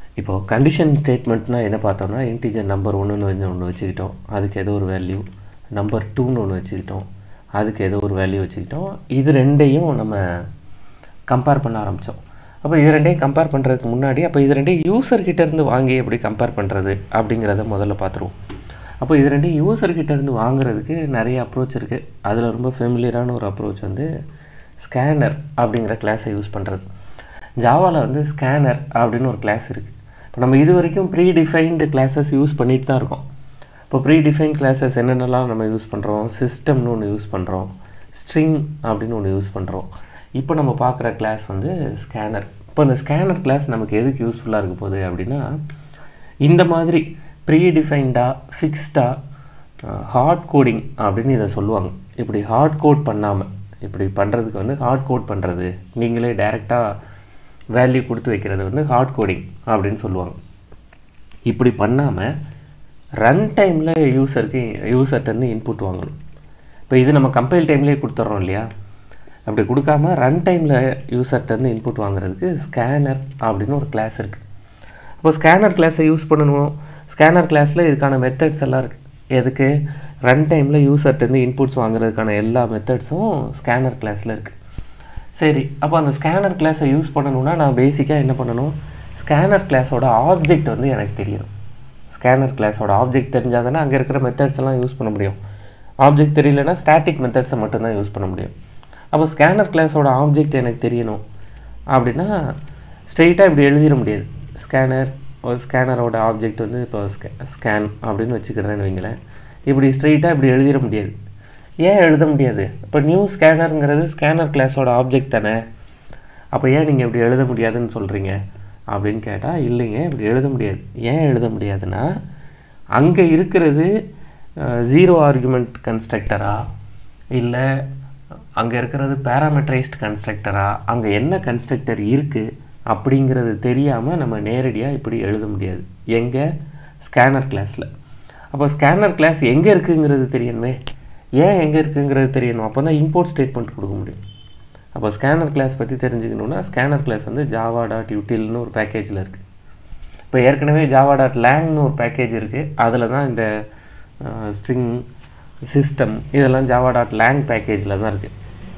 இப்போது கண்டிஷன் ஸ்டேட்மெண்ட்னா என்ன பார்த்தோம்னா இன்டிஜர் நம்பர் ஒன்றுன்னு வந்து ஒன்று வச்சுக்கிட்டோம் அதுக்கு ஏதோ ஒரு வேல்யூ நம்பர் டூன்னு ஒன்று வச்சுக்கிட்டோம் அதுக்கு ஏதோ ஒரு வேல்யூ வச்சுக்கிட்டோம் இது ரெண்டையும் நம்ம கம்பேர் பண்ண ஆரம்பித்தோம் அப்போ இது ரெண்டையும் கம்பேர் பண்ணுறதுக்கு முன்னாடி அப்போ இது ரெண்டையும் யூசர்கிட்ட இருந்து வாங்கி எப்படி கம்பேர் பண்ணுறது அப்படிங்கிறத முதல்ல பார்த்துருவோம் அப்போ இது ரெண்டையும் யூசர்கிட்ட இருந்து வாங்குறதுக்கு நிறைய அப்ரோச் இருக்குது அதில் ரொம்ப ஃபெமிலியரான ஒரு அப்ரோச் வந்து ஸ்கேனர் அப்படிங்கிற கிளாஸை யூஸ் பண்ணுறது ஜாவாவில் வந்து ஸ்கேனர் அப்படின்னு ஒரு கிளாஸ் இருக்குது இப்போ நம்ம இது வரைக்கும் ப்ரீ டிஃபைன்டு கிளாஸஸ் யூஸ் பண்ணிட்டு தான் இருக்கோம் இப்போ ப்ரீ டிஃபைன் கிளாஸஸ் என்னென்னலாம் நம்ம யூஸ் பண்ணுறோம் சிஸ்டம்னு ஒன்று யூஸ் பண்ணுறோம் ஸ்ட்ரிங் அப்படின்னு ஒன்று யூஸ் பண்ணுறோம் இப்போ நம்ம பார்க்குற கிளாஸ் வந்து ஸ்கேனர் இப்போ இந்த ஸ்கேனர் கிளாஸ் நமக்கு எதுக்கு யூஸ்ஃபுல்லாக இருக்க போகுது அப்படின்னா இந்த மாதிரி ப்ரீ டிஃபைன்டாக ஃபிக்ஸ்டாக ஹார்ட் கோடிங் அப்படின்னு இதை சொல்லுவாங்க இப்படி ஹார்ட் கோட் பண்ணாமல் இப்படி பண்ணுறதுக்கு வந்து ஹார்ட் கோட் பண்ணுறது நீங்களே டைரெக்டாக வேல்யூ கொடுத்து வைக்கிறது வந்து ஹார்ட் கோடிங் அப்படின்னு சொல்லுவாங்க இப்படி பண்ணாமல் ரன் டைமில் யூசருக்கு யூசர்கிட்டருந்து இன்புட் வாங்கணும் இப்போ இது நம்ம கம்பைல் டைம்லேயே கொடுத்துட்றோம் இல்லையா அப்படி கொடுக்காம ரன் டைமில் யூசர்கிட்டருந்து இன்புட் வாங்குறதுக்கு ஸ்கேனர் அப்படின்னு ஒரு கிளாஸ் இருக்குது அப்போ ஸ்கேனர் கிளாஸை யூஸ் பண்ணணும் ஸ்கேனர் கிளாஸில் இதுக்கான மெத்தட்ஸ் எல்லாம் இருக்குது எதுக்கு ரன் டைமில் யூசர்கிட்டருந்து இன்புட்ஸ் வாங்குறதுக்கான எல்லா மெத்தட்ஸும் ஸ்கேனர் கிளாஸில் இருக்குது சரி அப்போ அந்த ஸ்கேனர் கிளாஸை யூஸ் பண்ணணும்னா நான் பேசிக்காக என்ன பண்ணணும் ஸ்கேனர் கிளாஸோட ஆப்ஜெக்ட் வந்து எனக்கு தெரியணும் ஸ்கேனர் கிளாஸோட ஆப்ஜெக்ட் தெரிஞ்சால் தானே அங்கே இருக்கிற மெத்தட்ஸ் எல்லாம் யூஸ் பண்ண முடியும் ஆப்ஜெக்ட் தெரியலனா ஸ்டாட்டிக் மெத்தட்ஸை மட்டும்தான் யூஸ் பண்ண முடியும் அப்போ ஸ்கேனர் கிளாஸோட ஆப்ஜெக்ட் எனக்கு தெரியணும் அப்படின்னா ஸ்ட்ரெயிட்டாக இப்படி எழுதிட முடியாது ஸ்கேனர் ஒரு ஸ்கேனரோட ஆப்ஜெக்ட் வந்து இப்போ ஸ்கே ஸ்கேன் அப்படின்னு வச்சுக்கிறேன்னு வைங்களேன் இப்படி ஸ்ட்ரெயிட்டாக இப்படி எழுதிட முடியாது ஏன் எழுத முடியாது இப்போ நியூ ஸ்கேனருங்கிறது ஸ்கேனர் கிளாஸோட ஆப்ஜெக்ட் தானே அப்போ ஏன் நீங்கள் இப்படி எழுத முடியாதுன்னு சொல்கிறீங்க அப்படின்னு கேட்டால் இல்லைங்க இப்படி எழுத முடியாது ஏன் எழுத முடியாதுன்னா அங்கே இருக்கிறது ஜீரோ ஆர்குமெண்ட் கன்ஸ்ட்ரக்டரா இல்லை அங்கே இருக்கிறது பேராமெட்ரைஸ்ட் கன்ஸ்ட்ரக்டரா அங்கே என்ன கன்ஸ்ட்ரக்டர் இருக்குது அப்படிங்கிறது தெரியாமல் நம்ம நேரடியாக இப்படி எழுத முடியாது எங்கே ஸ்கேனர் கிளாஸில் அப்போ ஸ்கேனர் கிளாஸ் எங்கே இருக்குங்கிறது தெரியணுமே ஏன் எங்கே இருக்குங்கிறது தெரியணும் அப்போ தான் இம்போர்ட் ஸ்டேட்மெண்ட் கொடுக்க முடியும் அப்போ ஸ்கேனர் கிளாஸ் பற்றி தெரிஞ்சுக்கணுன்னா ஸ்கேனர் கிளாஸ் வந்து ஜாவா டாட் யூட்டில்னு ஒரு பேக்கேஜில் இருக்குது இப்போ ஏற்கனவே ஜாவா டாட் லேங்னு ஒரு பேக்கேஜ் இருக்குது அதில் தான் இந்த ஸ்ட்ரிங் சிஸ்டம் இதெல்லாம் ஜாவா டாட் லேங் பேக்கேஜில் தான் இருக்குது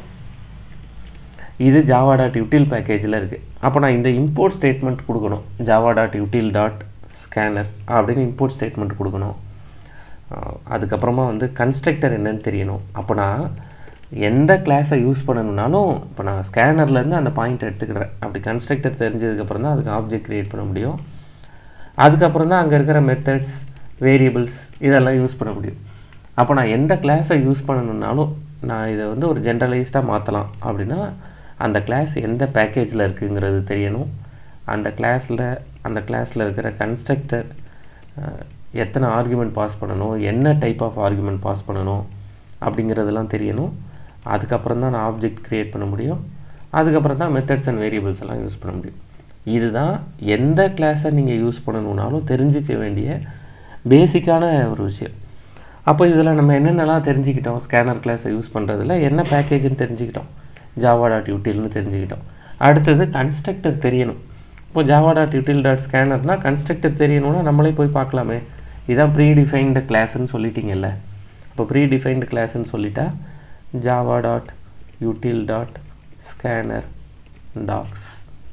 இது ஜாவா டாட் யூட்டில் பேக்கேஜில் இருக்குது அப்போ நான் இந்த இம்போர்ட் ஸ்டேட்மெண்ட் கொடுக்கணும் Java dot util dot scanner அப்படின்னு இம்போர்ட் ஸ்டேட்மெண்ட் கொடுக்கணும் அதுக்கப்புறமா வந்து கன்ஸ்ட்ரக்டர் என்னன்னு தெரியணும் அப்போ நான் எந்த கிளாஸை யூஸ் பண்ணணும்னாலும் இப்போ நான் ஸ்கேனர்லேருந்து அந்த பாயிண்ட் எடுத்துக்கிறேன் அப்படி கன்ஸ்ட்ரக்டர் தெரிஞ்சதுக்கப்புறம் தான் அதுக்கு ஆப்ஜெக்ட் க்ரியேட் பண்ண முடியும் அதுக்கப்புறம் தான் அங்கே இருக்கிற மெத்தட்ஸ் வேரியபிள்ஸ் இதெல்லாம் யூஸ் பண்ண முடியும் அப்போ நான் எந்த கிளாஸை யூஸ் பண்ணணுன்னாலும் நான் இதை வந்து ஒரு ஜென்ரலைஸ்டாக மாற்றலாம் அப்படின்னா அந்த கிளாஸ் எந்த பேக்கேஜில் இருக்குங்கிறது தெரியணும் அந்த கிளாஸில் அந்த கிளாஸில் இருக்கிற கன்ஸ்ட்ரக்டர் எத்தனை ஆர்குமெண்ட் பாஸ் பண்ணணும் என்ன டைப் ஆஃப் ஆர்குமெண்ட் பாஸ் பண்ணணும் அப்படிங்கிறதெல்லாம் தெரியணும் அதுக்கப்புறம் தான் நான் ஆப்ஜெக்ட் க்ரியேட் பண்ண முடியும் அதுக்கப்புறம் தான் மெத்தட்ஸ் அண்ட் வேரியபிள்ஸ் எல்லாம் யூஸ் பண்ண முடியும் இதுதான் எந்த கிளாஸை நீங்கள் யூஸ் பண்ணணுன்னாலும் தெரிஞ்சிக்க வேண்டிய பேசிக்கான ஒரு விஷயம் அப்போ இதில் நம்ம என்னென்னலாம் தெரிஞ்சுக்கிட்டோம் ஸ்கேனர் கிளாஸை யூஸ் பண்ணுறதுல என்ன பேக்கேஜ்னு தெரிஞ்சுக்கிட்டோம் ஜாவா டாட் யூட்டில்னு தெரிஞ்சுக்கிட்டோம் அடுத்தது கன்ஸ்ட்ரக்டர் தெரியணும் இப்போ ஜாவா டாட் யூட்டில் டாட் ஸ்கேனர்னால் கன்ஸ்ட்ரக்டர் தெரியணும்னா நம்மளே போய் பார்க்கலாமே இதான் ப்ரீ டிஃபைன்டு கிளாஸ்ன்னு சொல்லிட்டீங்கல்ல இப்போ ப்ரீ டிஃபைன்டு கிளாஸ்ன்னு சொல்லிட்டா Java dot util dot scanner docs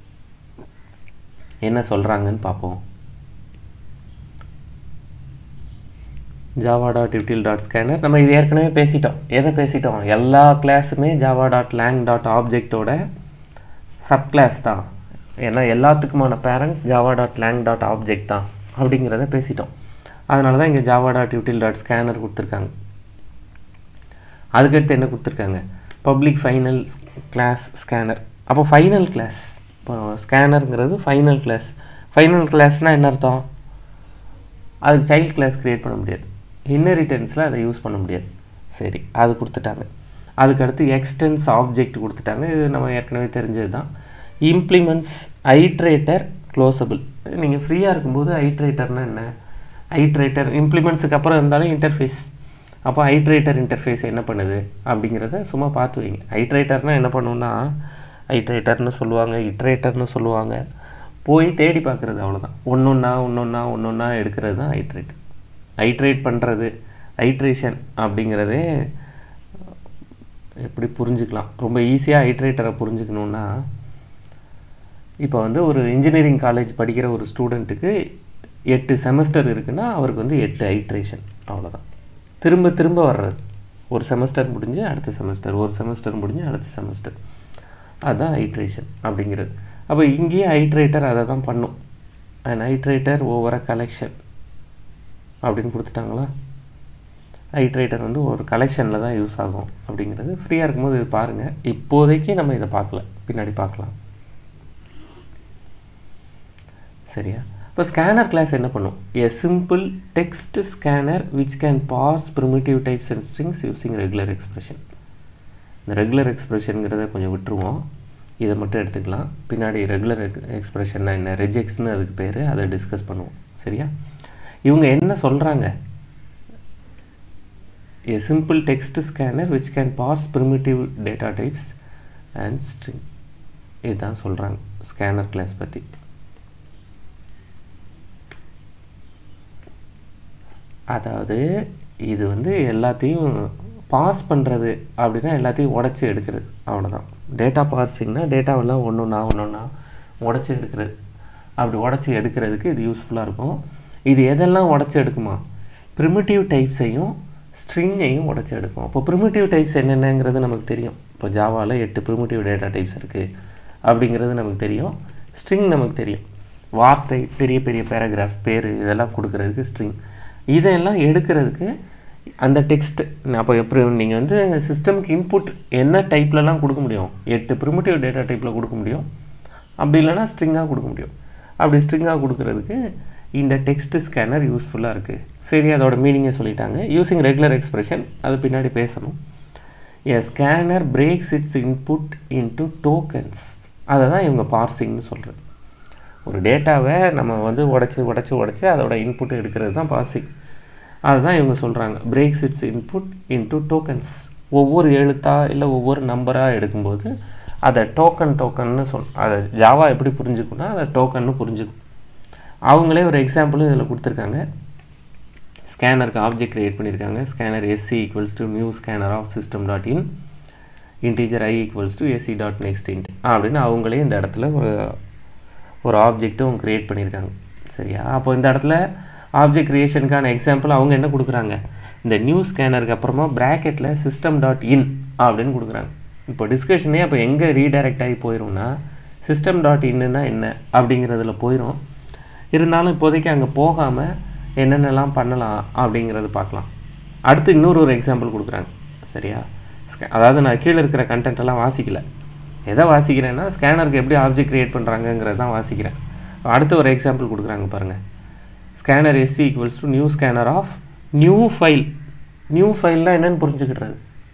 என்ன சொல்கிறாங்கன்னு பார்ப்போம் Java dot util dot scanner நம்ம இது ஏற்கனவே பேசிட்டோம் எதை பேசிட்டோம் எல்லா கிளாஸுமே ஜாவா டாட் லேங் டாட் ஆப்ஜெக்டோட சப் கிளாஸ் தான் ஏன்னா எல்லாத்துக்குமான parent Java dot lang dot object தான் அப்படிங்கிறத பேசிட்டோம் அதனால தான் இங்கே Java dot util dot scanner கொடுத்துருக்காங்க அதுக்கடுத்து என்ன கொடுத்துருக்காங்க பப்ளிக் ஃபைனல் கிளாஸ் ஸ்கேனர் அப்போ ஃபைனல் கிளாஸ் இப்போ ஸ்கேனருங்கிறது ஃபைனல் கிளாஸ் ஃபைனல் கிளாஸ்னால் என்ன அர்த்தம் அதுக்கு சைல்ட் கிளாஸ் க்ரியேட் பண்ண முடியாது இன்னரிட்டன்ஸில் அதை யூஸ் பண்ண முடியாது சரி அது கொடுத்துட்டாங்க அதுக்கடுத்து எக்ஸ்டென்ஸ் ஆப்ஜெக்ட் கொடுத்துட்டாங்க இது நம்ம ஏற்கனவே தெரிஞ்சது தான் இம்ப்ளிமெண்ட்ஸ் ஐட்ரேட்டர் க்ளோசபிள் நீங்கள் ஃப்ரீயாக இருக்கும்போது ஐட்ரேட்டர்னால் என்ன ஐட்ரேட்டர் இம்ப்ளிமெண்ட்ஸுக்கு அப்புறம் இருந்தாலும் இன்டர்ஃபேஸ் அப்போ ஐட்ரேட்டர் இன்டர்ஃபேஸ் என்ன பண்ணுது அப்படிங்கிறத சும்மா பார்த்து வைங்க ஐட்ரேட்டர்னால் என்ன பண்ணுன்னா ஐட்ரேட்டர்னு சொல்லுவாங்க இட்ரேட்டர்னு சொல்லுவாங்க போய் தேடி பார்க்குறது அவ்வளோதான் ஒன்று ஒன்றா ஒன்று ஒன்றா ஒன்று ஒன்றா எடுக்கிறது தான் ஐட்ரேட் ஐட்ரேட் பண்ணுறது ஐட்ரேஷன் அப்படிங்கிறதே எப்படி புரிஞ்சுக்கலாம் ரொம்ப ஈஸியாக ஐட்ரேட்டரை புரிஞ்சுக்கணுன்னா இப்போ வந்து ஒரு இன்ஜினியரிங் காலேஜ் படிக்கிற ஒரு ஸ்டூடெண்ட்டுக்கு எட்டு செமஸ்டர் இருக்குன்னா அவருக்கு வந்து எட்டு ஐட்ரேஷன் அவ்வளோதான் திரும்ப திரும்ப வர்றது ஒரு செமஸ்டர் முடிஞ்சு அடுத்த செமஸ்டர் ஒரு செமஸ்டர் முடிஞ்சு அடுத்த செமஸ்டர் அதுதான் ஐட்ரேஷன் அப்படிங்கிறது அப்போ இங்கேயே ஐட்ரேட்டர் அதை தான் பண்ணும் அண்ட் ஐட்ரேட்டர் ஓவர கலெக்ஷன் அப்படின்னு கொடுத்துட்டாங்களா ஐட்ரேட்டர் வந்து ஒரு கலெக்ஷனில் தான் யூஸ் ஆகும் அப்படிங்கிறது ஃப்ரீயாக இருக்கும்போது இது பாருங்கள் இப்போதைக்கு நம்ம இதை பார்க்கல பின்னாடி பார்க்கலாம் சரியா இப்போ ஸ்கேனர் கிளாஸ் என்ன பண்ணும் a simple text scanner which can pass primitive types and strings using regular expression இந்த ரெகுலர் எக்ஸ்பிரஷனுங்கிறத கொஞ்சம் விட்டுருவோம் இதை மட்டும் எடுத்துக்கலாம் பின்னாடி ரெகுலர் எக்ஸ்பிரஷன்னா என்ன ரெஜெக்ட்ஸ்னு அதுக்கு பேர் அதை டிஸ்கஸ் பண்ணுவோம் சரியா இவங்க என்ன சொல்கிறாங்க a simple text scanner which can parse primitive data types and string இதுதான் சொல்கிறாங்க ஸ்கேனர் கிளாஸ் பற்றி அதாவது இது வந்து எல்லாத்தையும் பாஸ் பண்ணுறது அப்படின்னா எல்லாத்தையும் உடச்சி எடுக்கிறது அவ்வளோதான் டேட்டா பார்சிங்னா டேட்டாவெல்லாம் ஒன்று ஒன்றா ஒன்று ஒன்றா உடச்சி எடுக்கிறது அப்படி உடச்சி எடுக்கிறதுக்கு இது யூஸ்ஃபுல்லாக இருக்கும் இது எதெல்லாம் உடச்சி எடுக்குமா ப்ரிமிட்டிவ் டைப்ஸையும் ஸ்ட்ரிங்கையும் உடச்சி எடுக்கும் அப்போ ப்ரிமிட்டிவ் டைப்ஸ் என்னென்னங்கிறது நமக்கு தெரியும் இப்போ ஜாவாவில் எட்டு ப்ரிமிட்டிவ் டேட்டா டைப்ஸ் இருக்குது அப்படிங்கிறது நமக்கு தெரியும் ஸ்ட்ரிங் நமக்கு தெரியும் வார்த்தை பெரிய பெரிய பேராகிராஃப் பேர் இதெல்லாம் கொடுக்கறதுக்கு ஸ்ட்ரிங் இதெல்லாம் எடுக்கிறதுக்கு அந்த டெக்ஸ்ட் அப்போ எப்படி நீங்கள் வந்து சிஸ்டம்க்கு இன்புட் என்ன டைப்லலாம் கொடுக்க முடியும் எட்டு ப்ரிமிட்டிவ் டேட்டா டைப்பில் கொடுக்க முடியும் அப்படி இல்லைன்னா ஸ்ட்ரிங்காக கொடுக்க முடியும் அப்படி ஸ்ட்ரிங்காக கொடுக்கறதுக்கு இந்த டெக்ஸ்ட் ஸ்கேனர் யூஸ்ஃபுல்லாக இருக்குது சரி அதோட மீனிங்கை சொல்லிட்டாங்க யூஸிங் ரெகுலர் எக்ஸ்பிரஷன் அது பின்னாடி பேசணும் a scanner breaks its input into tokens அதை தான் இவங்க பார்சிங்னு சொல்கிறது ஒரு டேட்டாவை நம்ம வந்து உடச்சி உடச்சி உடச்சி அதோட இன்புட் எடுக்கிறது தான் பார்சிங் அதுதான் இவங்க சொல்கிறாங்க breaks its input into tokens ஒவ்வொரு எழுத்தா இல்லை ஒவ்வொரு நம்பராக எடுக்கும்போது அதை டோக்கன் டோக்கன்னு சொல் அதை ஜாவா எப்படி புரிஞ்சுக்குன்னா அதை டோக்கன்னு புரிஞ்சுக்கும் அவங்களே ஒரு எக்ஸாம்பிளும் இதில் கொடுத்துருக்காங்க ஸ்கேனருக்கு ஆப்ஜெக்ட் க்ரியேட் பண்ணியிருக்காங்க scanner SC equals to new scanner of system dot in integer I equals to SC dot next int அப்படின்னு அவங்களே இந்த இடத்துல ஒரு ஒரு ஆப்ஜெக்ட்டும் க்ரியேட் பண்ணியிருக்காங்க சரியா அப்போ இந்த இடத்துல ஆப்ஜெக்ட் க்ரியேஷனுக்கான எக்ஸாம்பிள் அவங்க என்ன கொடுக்குறாங்க இந்த நியூ ஸ்கேனருக்கு அப்புறமா ப்ராக்கெட்டில் சிஸ்டம் டாட் இன் அப்படின்னு கொடுக்குறாங்க இப்போ டிஸ்கஷனே அப்போ எங்கே ரீடைரக்ட் ஆகி போயிடும்னா சிஸ்டம் டாட் இன்னுன்னா என்ன அப்படிங்கிறதுல போயிடும் இருந்தாலும் இப்போதைக்கு அங்கே போகாமல் என்னென்னலாம் பண்ணலாம் அப்படிங்கிறது பார்க்கலாம் அடுத்து இன்னொரு ஒரு எக்ஸாம்பிள் கொடுக்குறாங்க சரியா அதாவது நான் கீழே இருக்கிற கண்டென்ட் எல்லாம் வாசிக்கல எதை வாசிக்கிறேன்னா ஸ்கேனருக்கு எப்படி ஆப்ஜெக்ட் க்ரியேட் பண்ணுறாங்கங்கிறது தான் வாசிக்கிறேன் அடுத்து ஒரு எக்ஸாம்பிள் கொடுக்குறாங்க பாருங்கள் scanner SC equals to new scanner of new file new ஃபைல்னால் என்னென்னு புரிஞ்சுக்கிட்டுறது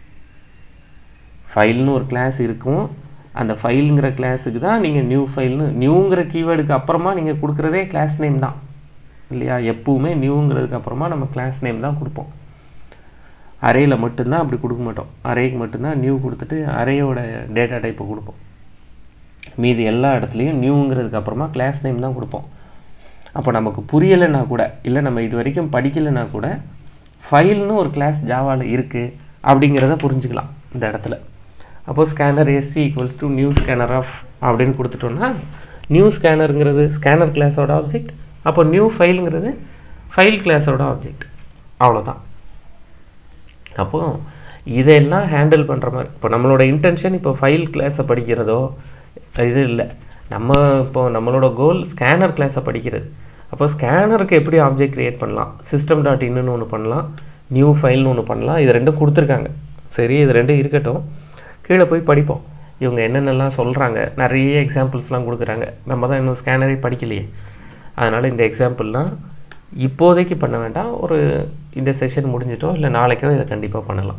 ஃபைல்னு ஒரு கிளாஸ் இருக்கும் அந்த ஃபைலுங்கிற கிளாஸுக்கு தான் நீங்கள் நியூ ஃபைல்னு நியூங்கிற கீவேர்டுக்கு அப்புறமா நீங்கள் கொடுக்குறதே கிளாஸ் நேம் தான் இல்லையா எப்பவுமே நியூங்கிறதுக்கு அப்புறமா நம்ம கிளாஸ் நேம் தான் கொடுப்போம் அரேயில் மட்டும்தான் அப்படி கொடுக்க மாட்டோம் அரேக்கு மட்டும்தான் நியூ கொடுத்துட்டு அரேயோட டேட்டா டைப்பை கொடுப்போம் மீதி எல்லா இடத்துலையும் நியூங்கிறதுக்கு அப்புறமா கிளாஸ் நேம் தான் கொடுப்போம் அப்போ நமக்கு புரியலைன்னா கூட இல்லை நம்ம இது வரைக்கும் படிக்கலைன்னா கூட ஃபைல்னு ஒரு கிளாஸ் ஜாவாவில் இருக்குது அப்படிங்கிறத புரிஞ்சுக்கலாம் இந்த இடத்துல அப்போ scanner SC equals to new scanner of அப்படின்னு கொடுத்துட்டோம்னா நியூ ஸ்கேனருங்கிறது ஸ்கேனர் கிளாஸோட ஆப்ஜெக்ட் அப்போ நியூ ஃபைலுங்கிறது ஃபைல் கிளாஸோட ஆப்ஜெக்ட் அவ்வளோதான் அப்போது இதெல்லாம் ஹேண்டில் பண்ணுற மாதிரி இப்போ நம்மளோட இன்டென்ஷன் இப்போ ஃபைல் கிளாஸை படிக்கிறதோ இது இல்லை நம்ம இப்போ நம்மளோட கோல் ஸ்கேனர் கிளாஸை படிக்கிறது அப்போ ஸ்கேனருக்கு எப்படி ஆப்ஜெக்ட் க்ரியேட் பண்ணலாம் சிஸ்டம் டாட் இன்னுன்னு ஒன்று பண்ணலாம் நியூ ஃபைல்னு ஒன்று பண்ணலாம் இது ரெண்டும் கொடுத்துருக்காங்க சரி இது ரெண்டும் இருக்கட்டும் கீழே போய் படிப்போம் இவங்க என்னென்னலாம் சொல்கிறாங்க நிறைய எக்ஸாம்பிள்ஸ்லாம் கொடுக்குறாங்க நம்ம தான் இன்னும் ஸ்கேனரே படிக்கலையே அதனால் இந்த எக்ஸாம்பிள்லாம் இப்போதைக்கு பண்ண வேண்டாம் ஒரு இந்த செஷன் முடிஞ்சிட்டோ இல்லை நாளைக்கோ இதை கண்டிப்பாக பண்ணலாம்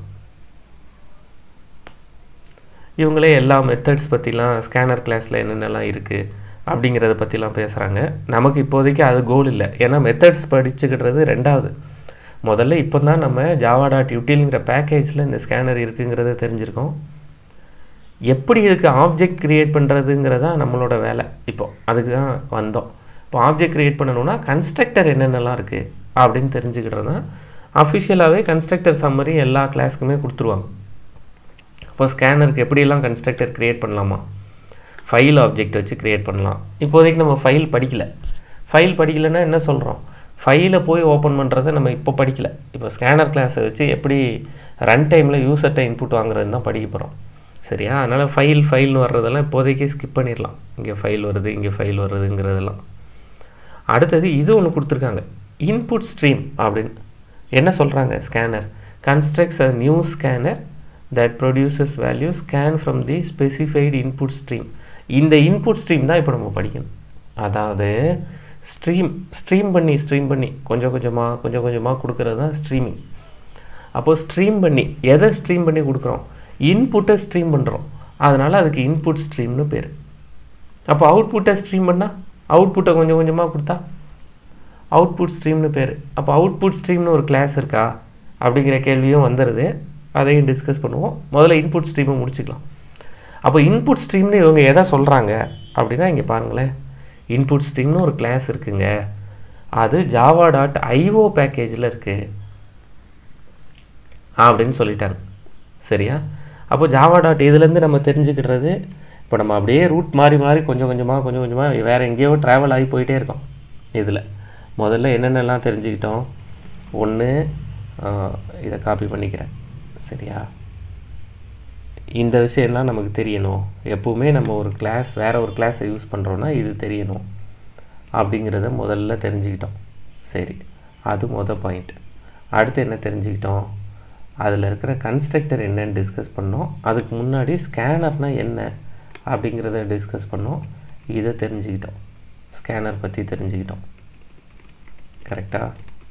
இவங்களே எல்லா மெத்தட்ஸ் பற்றிலாம் ஸ்கேனர் கிளாஸில் என்னென்னலாம் இருக்குது அப்படிங்கிறத பற்றிலாம் பேசுகிறாங்க நமக்கு இப்போதைக்கு அது கோல் இல்லை ஏன்னா மெத்தட்ஸ் படிச்சுக்கிட்டுறது ரெண்டாவது முதல்ல இப்போ தான் நம்ம ஜாவா டாட் யூட்டில்ங்கிற பேக்கேஜில் இந்த ஸ்கேனர் இருக்குங்கிறத தெரிஞ்சிருக்கோம் எப்படி இதுக்கு ஆப்ஜெக்ட் க்ரியேட் பண்ணுறதுங்கிறதா நம்மளோட வேலை இப்போ அதுக்கு தான் வந்தோம் இப்போ ஆப்ஜெக்ட் க்ரியேட் பண்ணணும்னா கன்ஸ்ட்ரக்டர் என்னென்னலாம் இருக்குது அப்படின்னு தெரிஞ்சுக்கிட்டது தான் அஃபிஷியலாகவே கன்ஸ்ட்ரக்டர் சம்மரி எல்லா கிளாஸ்க்குமே கொடுத்துருவாங்க இப்போ ஸ்கேனருக்கு எப்படியெல்லாம் கன்ஸ்ட்ரக்டர் க்ரியேட் பண்ணலாமா ஃபைல் ஆப்ஜெக்ட் வச்சு க்ரியேட் பண்ணலாம் இப்போதைக்கு நம்ம ஃபைல் படிக்கல ஃபைல் படிக்கலைன்னா என்ன சொல்கிறோம் ஃபைலை போய் ஓப்பன் பண்ணுறதை நம்ம இப்போ படிக்கல இப்போ ஸ்கேனர் கிளாஸை வச்சு எப்படி ரன் டைமில் யூசர்கிட்ட இன்புட் வாங்குறது தான் படிக்க போகிறோம் சரியா அதனால் ஃபைல் ஃபைல்னு வர்றதெல்லாம் இப்போதைக்கு ஸ்கிப் பண்ணிடலாம் இங்கே ஃபைல் வருது இங்கே ஃபைல் வருதுங்கிறதெல்லாம் அடுத்தது இது ஒன்று கொடுத்துருக்காங்க இன்புட் ஸ்ட்ரீம் அப்படின்னு என்ன சொல்கிறாங்க scanner constructs a new scanner that produces value scan from the specified input stream இந்த இன்புட் ஸ்ட்ரீம் தான் இப்போ நம்ம படிக்கணும் அதாவது ஸ்ட்ரீம் ஸ்ட்ரீம் பண்ணி ஸ்ட்ரீம் பண்ணி கொஞ்சம் கொஞ்சமாக கொஞ்சம் கொஞ்சமாக கொடுக்கறது தான் ஸ்ட்ரீமிங் அப்போது ஸ்ட்ரீம் பண்ணி எதை ஸ்ட்ரீம் பண்ணி கொடுக்குறோம் இன்புட்டை ஸ்ட்ரீம் பண்ணுறோம் அதனால் அதுக்கு இன்புட் ஸ்ட்ரீம்னு பேர் அப்போ அவுட்புட்டை ஸ்ட்ரீம் பண்ணால் அவுட்புட்டை கொஞ்சம் கொஞ்சமாக கொடுத்தா அவுட்புட் ஸ்ட்ரீம்னு பேர் அப்போ அவுட்புட் ஸ்ட்ரீம்னு ஒரு கிளாஸ் இருக்கா அப்படிங்கிற கேள்வியும் வந்துடுது அதையும் டிஸ்கஸ் பண்ணுவோம் முதல்ல இன்புட் ஸ்ட்ரீமை முடிச்சுக்கலாம் அப்போ இன்புட் ஸ்ட்ரீம்னு இவங்க எதை சொல்கிறாங்க அப்படின்னா இங்கே பாருங்களேன் இன்புட் ஸ்ட்ரீம்னு ஒரு கிளாஸ் இருக்குங்க அது ஜாவா டாட் ஐஓ பேக்கேஜில் இருக்குது அப்படின்னு சொல்லிட்டாங்க சரியா அப்போ ஜாவா டாட் இதுலேருந்து நம்ம தெரிஞ்சுக்கிடுறது இப்போ நம்ம அப்படியே ரூட் மாறி மாறி கொஞ்சம் கொஞ்சமாக கொஞ்சம் கொஞ்சமாக வேறு எங்கேயோ ட்ராவல் ஆகி போயிட்டே இருக்கோம் இதில் முதல்ல என்னென்னலாம் தெரிஞ்சுக்கிட்டோம் ஒன்று இதை காப்பி பண்ணிக்கிறேன் சரியா இந்த விஷயம்லாம் நமக்கு தெரியணும் எப்பவுமே நம்ம ஒரு கிளாஸ் வேறு ஒரு கிளாஸை யூஸ் பண்ணுறோன்னா இது தெரியணும் அப்படிங்கிறத முதல்ல தெரிஞ்சுக்கிட்டோம் சரி அது மொதல் பாயிண்ட் அடுத்து என்ன தெரிஞ்சுக்கிட்டோம் அதில் இருக்கிற கன்ஸ்ட்ரக்டர் என்னன்னு டிஸ்கஸ் பண்ணோம் அதுக்கு முன்னாடி ஸ்கேனர்னால் என்ன அப்படிங்கிறத டிஸ்கஸ் பண்ணோம் இதை தெரிஞ்சுக்கிட்டோம் ஸ்கேனர் பற்றி தெரிஞ்சுக்கிட்டோம் கரெக்டாக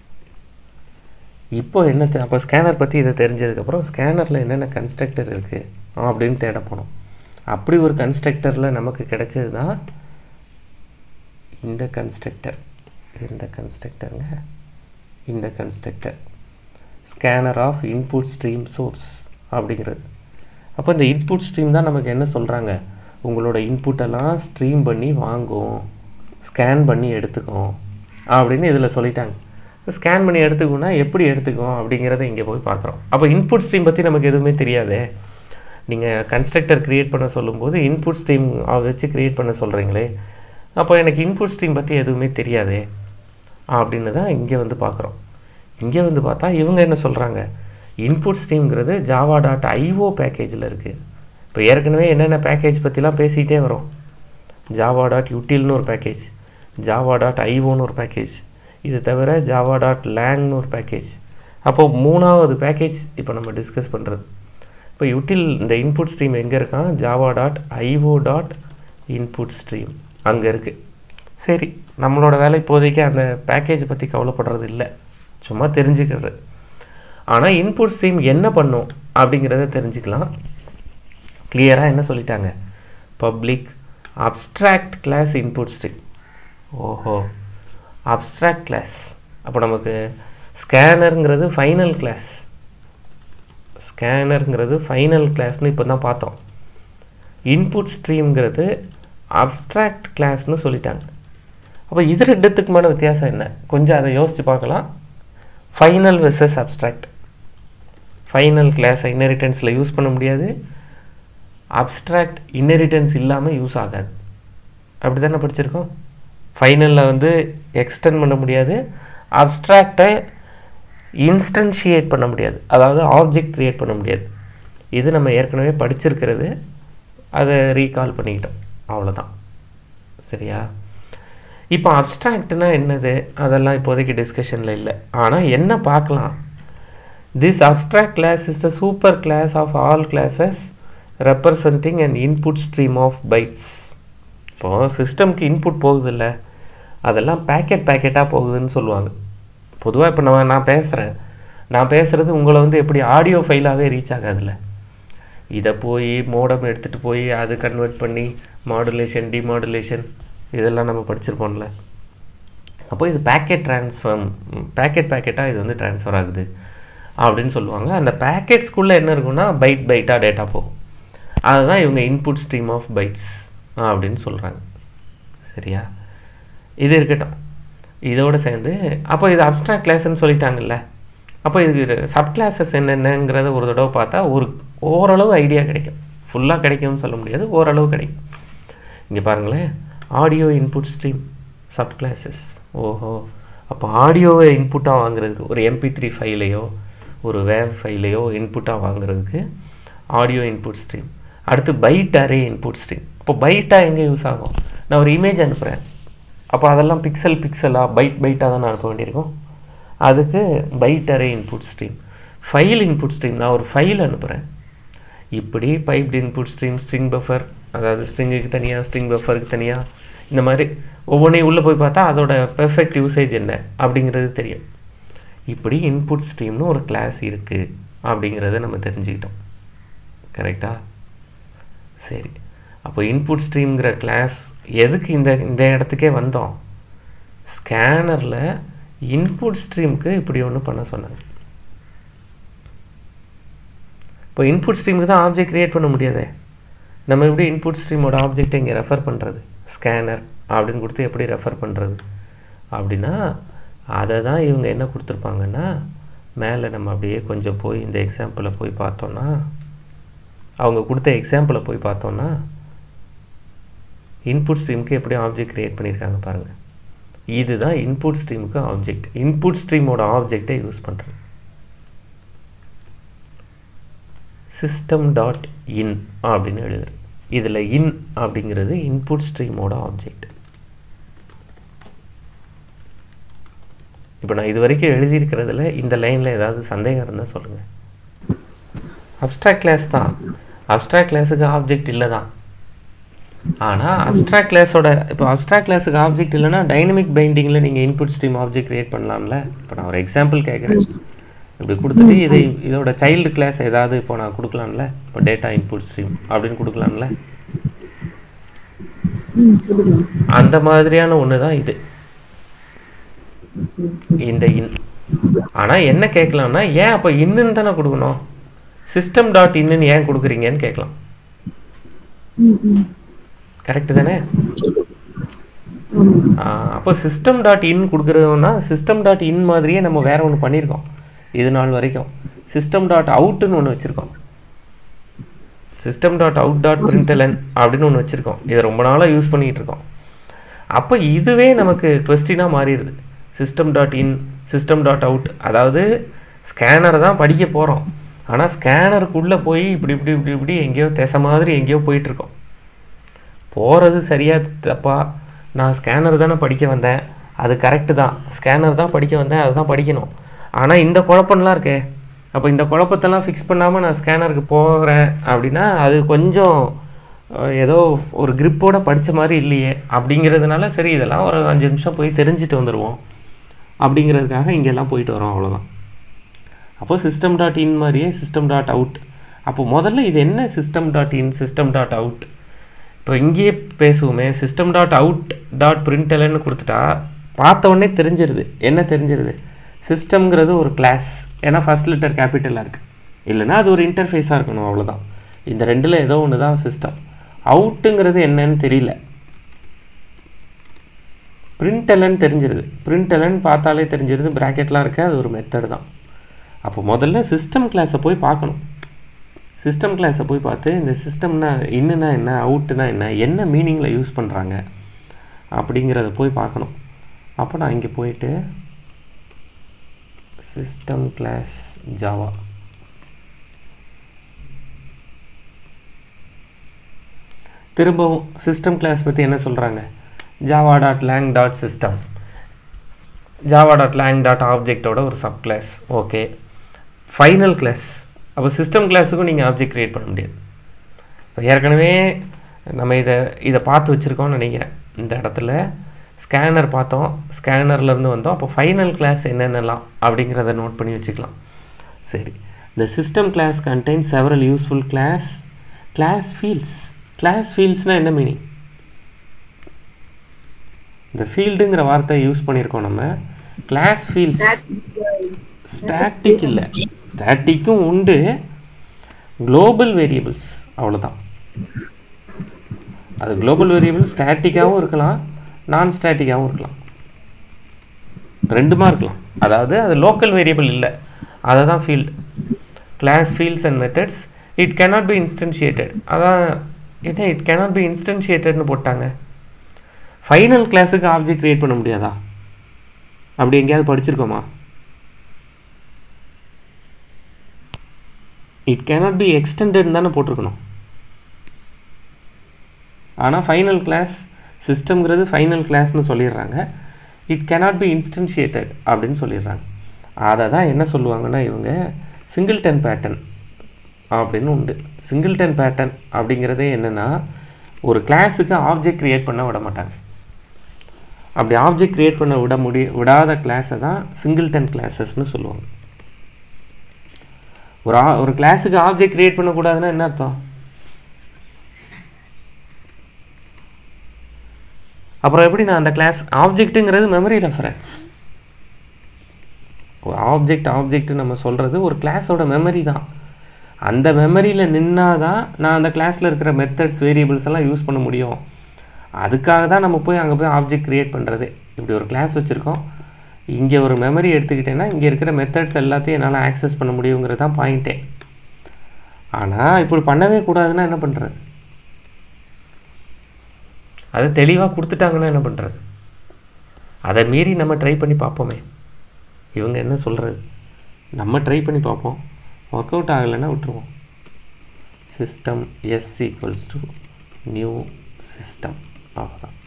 இப்போ என்ன தெ- அப்போ ஸ்கேனர் பற்றி இதை தெரிஞ்சதுக்கப்புறம் ஸ்கேனரில் என்னென்ன கன்ஸ்ட்ரக்டர் இருக்குது அப்படின்னு தேட போனோம் அப்படி ஒரு கன்ஸ்ட்ரக்டரில் நமக்கு கிடைச்சது தான் இந்த கன்ஸ்ட்ரக்டர் இந்த கன்ஸ்ட்ரக்டருங்க இந்த constructor scanner of input stream source அப்படிங்கிறது அப்போ இந்த இன்புட் ஸ்ட்ரீம் தான் நமக்கு என்ன சொல்கிறாங்க உங்களோட இன்புட்டெல்லாம் ஸ்ட்ரீம் பண்ணி வாங்கும் ஸ்கேன் பண்ணி எடுத்துக்கும் அப்படின்னு இதில் சொல்லிட்டாங்க ஸ்கேன் பண்ணி எடுத்துக்கணும்னா எப்படி எடுத்துக்கும் அப்படிங்கிறத இங்கே போய் பார்க்குறோம் அப்போ இன்புட் ஸ்ட்ரீம் பற்றி நமக்கு எதுவுமே தெரியாதே நீங்கள் கன்ஸ்ட்ரக்டர் க்ரியேட் பண்ண சொல்லும்போது இன்புட் ஸ்ட்ரீம் வச்சு க்ரியேட் பண்ண சொல்கிறீங்களே அப்போ எனக்கு இன்புட் ஸ்ட்ரீம் பற்றி எதுவுமே தெரியாதே அப்படின்னு தான் இங்கே வந்து பார்க்குறோம் இங்கே வந்து பார்த்தா இவங்க என்ன சொல்கிறாங்க இன்புட் ஸ்ட்ரீம்ங்கிறது ஜாவா டாட் ஐஓ பேக்கேஜில் இருக்குது இப்போ ஏற்கனவே என்னென்ன பேக்கேஜ் பற்றிலாம் பேசிக்கிட்டே வரோம் ஜாவா டாட் யூட்டில்னு ஒரு பேக்கேஜ் ஜாவா டாட் ஐஓன்னு ஒரு பேக்கேஜ் இது தவிர ஜாவா டாட் லேங்னு ஒரு பேக்கேஜ் அப்போது மூணாவது பேக்கேஜ் இப்போ நம்ம டிஸ்கஸ் பண்ணுறது இப்போ யூட்டில் இந்த இன்புட் ஸ்ட்ரீம் எங்கே இருக்கான் Java dot IO dot input stream அங்கே இருக்குது சரி நம்மளோட வேலை இப்போதைக்கு அந்த பேக்கேஜ் பற்றி கவலைப்படுறது இல்லை சும்மா தெரிஞ்சுக்கிறது ஆனால் இன்புட் ஸ்ட்ரீம் என்ன பண்ணும் அப்படிங்கிறத தெரிஞ்சுக்கலாம் கிளியராக என்ன சொல்லிட்டாங்க public abstract class input stream ஓஹோ அப்ஸ்ட்ராக்ட் கிளாஸ் அப்போ நமக்கு ஸ்கேனருங்கிறது ஃபைனல் கிளாஸ் ஸ்கேனருங்கிறது ஃபைனல் கிளாஸ்னு இப்போ தான் பார்த்தோம் இன்புட் ஸ்ட்ரீம்ங்கிறது அப்ஸ்ட்ராக்ட் கிளாஸ்னு சொல்லிட்டாங்க அப்போ இது ரெண்டுத்துக்குமான வித்தியாசம் என்ன கொஞ்சம் அதை யோசித்து பார்க்கலாம் ஃபைனல் வெர்சஸ் அப்ஸ்ட்ராக்ட் ஃபைனல் கிளாஸை இன்னெரிட்டன்ஸில் யூஸ் பண்ண முடியாது அப்ஸ்ட்ராக்ட் இன்னெரிட்டன்ஸ் இல்லாமல் யூஸ் ஆகாது அப்படி தானே படிச்சிருக்கோம் ஃபைனலில் வந்து எக்ஸ்டெண்ட் பண்ண முடியாது அப்ஸ்ட்ராக்டை இன்ஸ்டன்ஷியேட் பண்ண முடியாது அதாவது ஆப்ஜெக்ட் க்ரியேட் பண்ண முடியாது இது நம்ம ஏற்கனவே படிச்சிருக்கிறது அதை ரீகால் பண்ணிக்கிட்டோம் அவ்வளோதான் சரியா இப்போ அப்ஸ்ட்ராக்ட்னா என்னது அதெல்லாம் இப்போதைக்கு டிஸ்கஷனில் இல்லை ஆனால் என்ன பார்க்கலாம் this abstract class is the super class of all classes representing and input stream of bytes இப்போ சிஸ்டம்க்கு இன்புட் போகுதுல்ல அதெல்லாம் பேக்கெட் பேக்கெட்டாக போகுதுன்னு சொல்லுவாங்க பொதுவாக இப்போ நான் நான் பேசுகிறேன் நான் பேசுகிறது உங்களை வந்து எப்படி ஆடியோ ஃபைலாகவே ரீச் ஆகாதுல்ல இதை போய் மோடம் எடுத்துகிட்டு போய் அது கன்வெர்ட் பண்ணி மாடுலேஷன் டிமாடுலேஷன் இதெல்லாம் நம்ம படிச்சிருப்போம்ல அப்போ இது பேக்கெட் ட்ரான்ஸ்ஃபர்ம் பேக்கெட் பேக்கெட்டாக இது வந்து ட்ரான்ஸ்ஃபர் ஆகுது அப்படின்னு சொல்லுவாங்க அந்த பேக்கெட்ஸ்குள்ளே என்ன இருக்குன்னா பைட் பைட்டாக டேட்டா போகும் அதுதான் இவங்க இன்புட் ஸ்ட்ரீம் ஆஃப் பைட்ஸ் அப்படின்னு சொல்கிறாங்க சரியா இது இருக்கட்டும் இதோட சேர்ந்து அப்போ இது அப்ட்ராக்ட் கிளாஸ்ன்னு சொல்லிட்டாங்கல்ல அப்போ இது சப் கிளாஸஸ் என்னென்னங்கிறத ஒரு தடவை பார்த்தா ஒரு ஓரளவு ஐடியா கிடைக்கும் ஃபுல்லாக கிடைக்கும்னு சொல்ல முடியாது ஓரளவு கிடைக்கும் இங்கே பாருங்களேன் audio input stream sub classes ஓஹோ அப்போ ஆடியோவை இன்புட்டாக வாங்குறதுக்கு ஒரு எம்பி த்ரீ ஃபைலையோ ஒரு வேவ் ஃபைலையோ இன்புட்டாக வாங்குறதுக்கு ஆடியோ இன்புட் ஸ்ட்ரீம் அடுத்து பைட் அரே இன்புட் ஸ்ட்ரீம் இப்போ பைட்டாக எங்கே யூஸ் ஆகும் நான் ஒரு இமேஜ் அனுப்புகிறேன் அப்போ அதெல்லாம் பிக்சல் பிக்சலாக பைட் பைட்டாக தான் அனுப்ப வேண்டியிருக்கும் அதுக்கு byte array input stream file input stream நான் ஒரு ஃபைல் அனுப்புகிறேன் இப்படி piped input stream string buffer அதாவது ஸ்ட்ரிங்குக்கு தனியாக ஸ்ட்ரிங் பஃபருக்கு தனியாக இந்த மாதிரி ஒவ்வொன்றையும் உள்ளே போய் பார்த்தா அதோட பெர்ஃபெக்ட் யூசேஜ் என்ன அப்படிங்கிறது தெரியும் இப்படி இன்புட் ஸ்ட்ரீம்னு ஒரு கிளாஸ் இருக்குது அப்படிங்கிறத நம்ம தெரிஞ்சுக்கிட்டோம் கரெக்டா சரி அப்போ இன்புட் ஸ்ட்ரீம்ங்கிற கிளாஸ் எதுக்கு இந்த இந்த இடத்துக்கே வந்தோம் ஸ்கேனரில் இன்புட் ஸ்ட்ரீமுக்கு இப்படி ஒன்று பண்ண சொன்னாங்க இப்போ இன்புட் ஸ்ட்ரீமுக்கு தான் ஆப்ஜெக்ட் க்ரியேட் பண்ண முடியாதே நம்ம எப்படி இன்புட் ஸ்ட்ரீமோட ஆப்ஜெக்டை இங்கே ரெஃபர் பண்ணுறது ஸ்கேனர் அப்படின்னு கொடுத்து எப்படி ரெஃபர் பண்ணுறது அப்படின்னா அதை தான் இவங்க என்ன கொடுத்துருப்பாங்கன்னா மேலே நம்ம அப்படியே கொஞ்சம் போய் இந்த எக்ஸாம்பிளை போய் பார்த்தோன்னா அவங்க கொடுத்த எக்ஸாம்பிளை போய் பார்த்தோன்னா இன்புட் ஸ்ட்ரீமுக்கு எப்படி ஆப்ஜெக்ட் க்ரியேட் பண்ணியிருக்காங்க பாருங்கள் இதுதான் இன்புட் ஸ்ட்ரீமுக்கு ஆப்ஜெக்ட் இன்புட் ஸ்ட்ரீமோட ஆப்ஜெக்டை யூஸ் பண்ணுறது சிஸ்டம் டாட் இன் அப்படின்னு எழுதுறது இதில் இன் அப்படிங்கிறது இன்புட் ஸ்ட்ரீமோட ஆப்ஜெக்ட் இப்போ நான் இது வரைக்கும் எழுதியிருக்கிறதுல இந்த லைனில் ஏதாவது சந்தேகம் இருந்தால் சொல்லுங்கள் அப்ட்ராக்ட் கிளாஸ் தான் அப்ட்ராக்ட் கிளாஸுக்கு ஆப்ஜெக்ட் இல்லை தான் ஆனால் அப்ட்ராக்ட் கிளாஸோட இப்போ அப்ட்ராக்ட் கிளாஸுக்கு ஆப்ஜெக்ட் இல்லைன்னா டைனமிக் பைண்டிங்கில் நீங்கள் இன்புட் ஸ்ட்ரீம் ஆப்ஜெக்ட் கிரியேட் பண்ணலாம்ல இப்போ நான் ஒரு எக்ஸாம்பிள் கேட்குறேன் இப்படி கொடுத்துட்டு இது இதோட சைல்டு கிளாஸ் ஏதாவது இப்போ நான் கொடுக்கலாம்ல இப்போ டேட்டா இன்புட் ஸ்ட்ரீம் அப்படின்னு கொடுக்கலாம்ல ம் கொடுக்கலாம் அந்த மாதிரியான ஒன்று தான் இது இந்த இன் ஆனால் என்ன கேட்கலாம்னா ஏன் அப்போ இன்னுன்னு தானே கொடுக்கணும் சிஸ்டம் டாட் இன்னுன்னு ஏன் கொடுக்குறீங்கன்னு கேட்கலாம் ம் ம் கரெக்டு தானே ஆமாம் ஆஹ் அப்போ சிஸ்டம் டாட் இன் கொடுக்குறோம்னா சிஸ்டம் டாட் இன் மாதிரியே நம்ம வேற ஒன்று பண்ணியிருக்கோம் இது நாள் வரைக்கும் சிஸ்டம் டாட் அவுட்டுன்னு ஒன்று வச்சுருக்கோம் system dot out dot println அப்படின்னு ஒன்று வச்சுருக்கோம் இதை ரொம்ப நாளாக யூஸ் பண்ணிகிட்டு இருக்கோம் அப்போ இதுவே நமக்கு கொஸ்டினாக மாறிடுது system dot in system dot out அதாவது ஸ்கேனரை தான் படிக்க போகிறோம் ஆனால் ஸ்கேனருக்குள்ளே போய் இப்படி இப்படி இப்படி இப்படி எங்கேயோ திசை மாதிரி எங்கேயோ போயிட்டுருக்கோம் போகிறது சரியா தப்பா நான் ஸ்கேனர் தானே படிக்க வந்தேன் அது கரெக்டு தான் ஸ்கேனர் தான் படிக்க வந்தேன் அதுதான் படிக்கணும் ஆனால் இந்த குழப்பம்லாம் இருக்கே அப்போ இந்த குழப்பத்தெல்லாம் ஃபிக்ஸ் பண்ணாமல் நான் ஸ்கேனருக்கு போகிறேன் அப்படின்னா அது கொஞ்சம் அஹ், ஏதோ ஒரு grip-ஓட படித்த மாதிரி இல்லையே அப்படிங்கிறதுனால சரி இதெல்லாம் ஒரு அஞ்சு நிமிஷம் போய் தெரிஞ்சுட்டு வந்துடுவோம் அப்படிங்கிறதுக்காக இங்கெல்லாம் போயிட்டு வரோம் அவ்வளோதான் அப்போ சிஸ்டம் டாட் இன் மாதிரியே சிஸ்டம் டாட் அவுட் அப்போ முதல்ல இது என்ன system dot in system dot out இப்போ இங்கேயே பேசுவோமே சிஸ்டம் டாட் அவுட் டாட் பிரிண்டலன்னு கொடுத்துட்டா பார்த்த உடனே தெரிஞ்சிருது என்ன தெரிஞ்சிருது சிஸ்டம்ங்கிறது ஒரு கிளாஸ் ஏன்னா ஃபர்ஸ்ட் லெட்டர் கேபிட்டலாக இருக்குது இல்லைன்னா அது ஒரு இன்டர்ஃபேஸாக இருக்கணும் அவ்வளவுதான் இந்த ரெண்டில் ஏதோ ஒன்று தான் சிஸ்டம் அவுட்டுங்கிறது என்னன்னு தெரியல பிரிண்டலன் தெரிஞ்சிருது பிரிண்டலன் பார்த்தாலே தெரிஞ்சிருது ப்ராக்கெட்லாம் இருக்கு அது ஒரு மெத்தட் தான் அப்போ முதல்ல சிஸ்டம் கிளாஸை போய் பார்க்கணும் சிஸ்டம் கிளாஸை போய் பார்த்து இந்த சிஸ்டம்னா என்னன்னா என்ன அவுட்டுனா என்ன என்ன மீனிங்கில் யூஸ் பண்ணுறாங்க அப்படிங்கிறத போய் பார்க்கணும் அப்போ நான் இங்கே போயிட்டு சிஸ்டம் கிளாஸ் ஜாவா திரும்பவும் சிஸ்டம் கிளாஸ் பற்றி என்ன சொல்கிறாங்க Java dot lang dot system Java dot lang dot ஆப்ஜெக்டோட ஒரு sub class okay final class அப்போ சிஸ்டம் கிளாஸுக்கும் நீங்கள் ஆப்ஜெக்ட் க்ரியேட் பண்ண முடியாது இப்ப ஏற்கனவே நம்ம இதை இதை பார்த்து வச்சுருக்கோம்னு நினைக்கிறேன் இந்த இடத்துல ஸ்கேனர் பார்த்தோம் ஸ்கேனர்லேருந்து வந்தோம் அப்போ ஃபைனல் கிளாஸ் என்னென்னலாம் அப்படிங்கிறத நோட் பண்ணி வச்சுக்கலாம் சரி இந்த system class contain several useful class class fields class ஃபீல்ட்ஸ்னால் என்ன மீனிங் இந்த ஃபீல்டுங்கிற வார்த்தையை யூஸ் பண்ணியிருக்கோம் நம்ம கிளாஸ் ஃபீல்ட்ஸ் ஸ்டாட்டிக் இல்லை ஸ்டாட்டிக்கும் உண்டு குளோபல் வேரியபிள்ஸ் அவ்வளோதான் அது குளோபல் வேரியபிள் ஸ்டாட்டிக்காகவும் இருக்கலாம் நான் ஸ்டாட்டிக்காகவும் இருக்கலாம் ரெண்டுமா இருக்கலாம் அதாவது அது லோக்கல் வேரியபிள் இல்லை அதை தான் field class fields and methods it cannot be instantiated அதான் என்ன இட் cannot பி இன்ஸ்டன்ஷியேட்டட்னு போட்டாங்க ஃபைனல் கிளாஸுக்கு ஆப்ஜெக்ட் கிரியேட் பண்ண முடியாதா அப்படி எங்கேயாவது படிச்சிருக்கோமா இட் cannot பி எக்ஸ்டெண்டட் தானே போட்டிருக்கணும் ஆனால் ஃபைனல் கிளாஸ் சிஸ்டம்ங்கிறது ஃபைனல் கிளாஸ்னு சொல்லிடுறாங்க இட் cannot பி இன்ஸ்டன்ஷியேட்டட் அப்படின்னு சொல்லிடுறாங்க அதை தான் என்ன சொல்லுவாங்கன்னா இவங்க சிங்கிள்டன் பேட்டர்ன் அப்படின்னு உண்டு சிங்கிள்டன் பேட்டர்ன் அப்படிங்கிறதே என்னென்னா ஒரு கிளாஸுக்கு ஆப்ஜெக்ட் க்ரியேட் பண்ண விட மாட்டாங்க அப்படி ஆப்ஜெக்ட் க்ரியேட் பண்ண விட முடி விடாத கிளாஸை தான் சிங்கிள்டன் கிளாஸஸ்னு சொல்லுவாங்க ஒரு ஆ ஒரு கிளாஸுக்கு ஆப்ஜெக்ட் க்ரியேட் பண்ணக்கூடாதுன்னா என்ன அர்த்தம் அப்புறம் எப்படி நான் அந்த கிளாஸ் ஆப்ஜெக்ட்டுங்கிறது மெமரி ரெஃபரன்ஸ் ஒரு ஆப்ஜெக்ட் ஆப்ஜெக்ட் நம்ம சொல்கிறது ஒரு கிளாஸோட மெமரி தான் அந்த மெமரியில் நின்னா தான் நான் அந்த கிளாஸில் இருக்கிற மெத்தட்ஸ் வேரியபிள்ஸ் எல்லாம் யூஸ் பண்ண முடியும் அதுக்காக தான் நம்ம போய் அங்கே போய் ஆப்ஜெக்ட் க்ரியேட் பண்ணுறது இப்படி ஒரு கிளாஸ் வச்சுருக்கோம் இங்கே ஒரு மெமரி எடுத்துக்கிட்டேன்னா இங்கே இருக்கிற மெத்தட்ஸ் எல்லாத்தையும் என்னால் ஆக்சஸ் பண்ண முடியுங்கிறது தான் பாயிண்ட்டே ஆனால் இப்படி பண்ணவே கூடாதுன்னா என்ன பண்ணுறது அது தெளிவாக கொடுத்துட்டாங்கன்னா என்ன பண்ணுறது அதை மீறி நம்ம ட்ரை பண்ணி பார்ப்போமே இவங்க என்ன சொல்கிறது நம்ம ட்ரை பண்ணி பார்ப்போம் ஒர்க் அவுட் ஆகலைன்னா விட்டுருவோம் system S equals to new system அவ்வளோதான்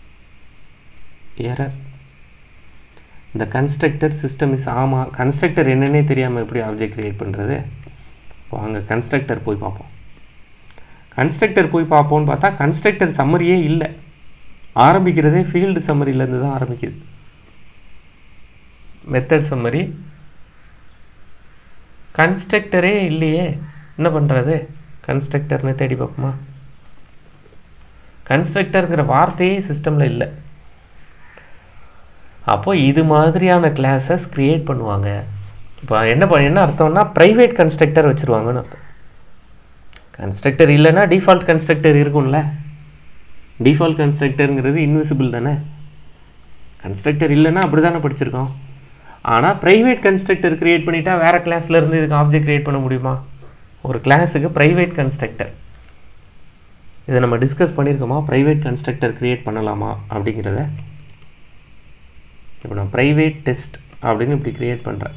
எரர் இந்த கன்ஸ்ட்ரக்டர் சிஸ்டம் இஸ் ஆமாம் கன்ஸ்ட்ரக்டர் என்னன்னே தெரியாமல் எப்படி ஆப்ஜெக்ட் க்ரியேட் பண்ணுறது வாங்க கன்ஸ்ட்ரக்டர் போய் பார்ப்போம் கன்ஸ்ட்ரக்டர் போய் பார்ப்போம்னு பார்த்தா கன்ஸ்ட்ரக்டர் சம்மரியே இல்லை ஆரம்பிக்கிறதே ஃபீல்டு சம்மரியிலேருந்து தான் ஆரம்பிக்குது மெத்தட் சம்மரி கன்ஸ்ட்ரக்டரே இல்லையே என்ன பண்ணுறது கன்ஸ்ட்ரக்டர்னு தேடி பார்ப்போமா கன்ஸ்ட்ரக்டருங்கிற வார்த்தையே சிஸ்டமில் இல்லை அப்போ இது மாதிரியான கிளாஸஸ் க்ரியேட் பண்ணுவாங்க இப்போ என்ன ப- என்ன அர்த்தம்னா ப்ரைவேட் கன்ஸ்ட்ரக்டர் வச்சுருவாங்கன்னு அர்த்தம் கன்ஸ்ட்ரக்டர் இல்லைன்னா டிஃபால்ட் கன்ஸ்ட்ரக்டர் இருக்கும்ல டிஃபால்ட் கன்ஸ்ட்ரக்டருங்கிறது இன்விசிபிள் தானே கன்ஸ்ட்ரக்டர் இல்லைன்னா அப்படி தானே படிச்சிருக்கோம் ஆனால் ப்ரைவேட் கன்ஸ்ட்ரக்டர் க்ரியேட் பண்ணிட்டா வேறு கிளாஸ்ல இருந்து இதுக்கு ஆப்ஜெக்ட் க்ரியேட் பண்ண முடியுமா ஒரு கிளாஸுக்கு ப்ரைவேட் கன்ஸ்ட்ரக்டர் இதை நம்ம டிஸ்கஸ் பண்ணியிருக்கோமா ப்ரைவேட் கன்ஸ்ட்ரக்டர் க்ரியேட் பண்ணலாமா அப்படிங்கிறத இப்போ நான் ப்ரைவேட் டெஸ்ட் அப்படின்னு இப்படி க்ரியேட் பண்ணுறேன்